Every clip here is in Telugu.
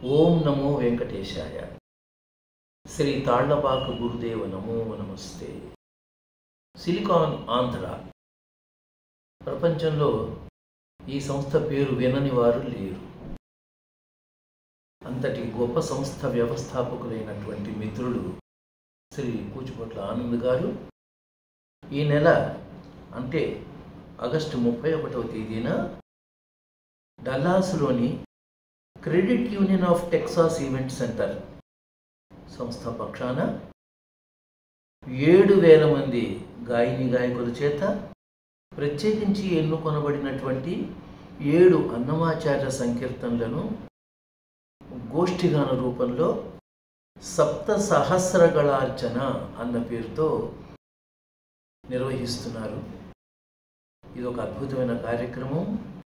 ఓం నమో వెంకటేశాయ శ్రీ తాళ్లపాక గురుదేవ నమో నమస్తే సిలికాన్ ఆంధ్ర ప్రపంచంలో ఈ సంస్థ పేరు వినని వారు లేరు అంతటి గొప్ప సంస్థ వ్యవస్థాపకులైనటువంటి మిత్రులు శ్రీ కూచిపట్ల ఆనంద్ గారు ఈ నెల అంటే ఆగస్టు ముప్పై ఒకటవ తేదీన డల్లాస్లోని credit union of Texas event centre సంస్థ పక్షాన ఏడు వేల మంది గాయని గాయకుల చేత ప్రత్యేకించి ఎన్నుకొనబడినటువంటి ఏడు అన్నమాచార్య సంకీర్తనలను గోష్ఠిగాన రూపంలో సప్త సహస్రగళార్చన అన్న పేరుతో నిర్వహిస్తున్నారు ఇది ఒక అద్భుతమైన కార్యక్రమం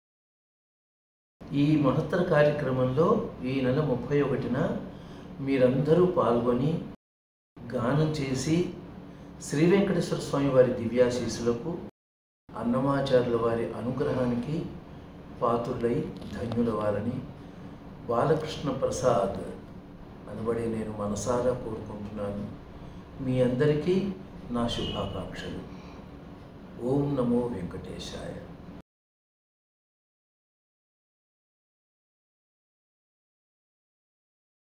ఈ మహత్తర కార్యక్రమంలో ఈ నెల ముప్పై ఒకటిన మీరందరూ పాల్గొని గానం చేసి శ్రీ వెంకటేశ్వర స్వామి వారి దివ్యాశీసులకు అన్నమాచార్యుల వారి అనుగ్రహానికి పాత్రులై ధన్యులవాలని బాలకృష్ణ ప్రసాద్ అనబడే నేను మనసారా కోరుకుంటున్నాను మీ అందరికీ నా శుభాకాంక్షలు ఓం నమో వెంకటేశాయ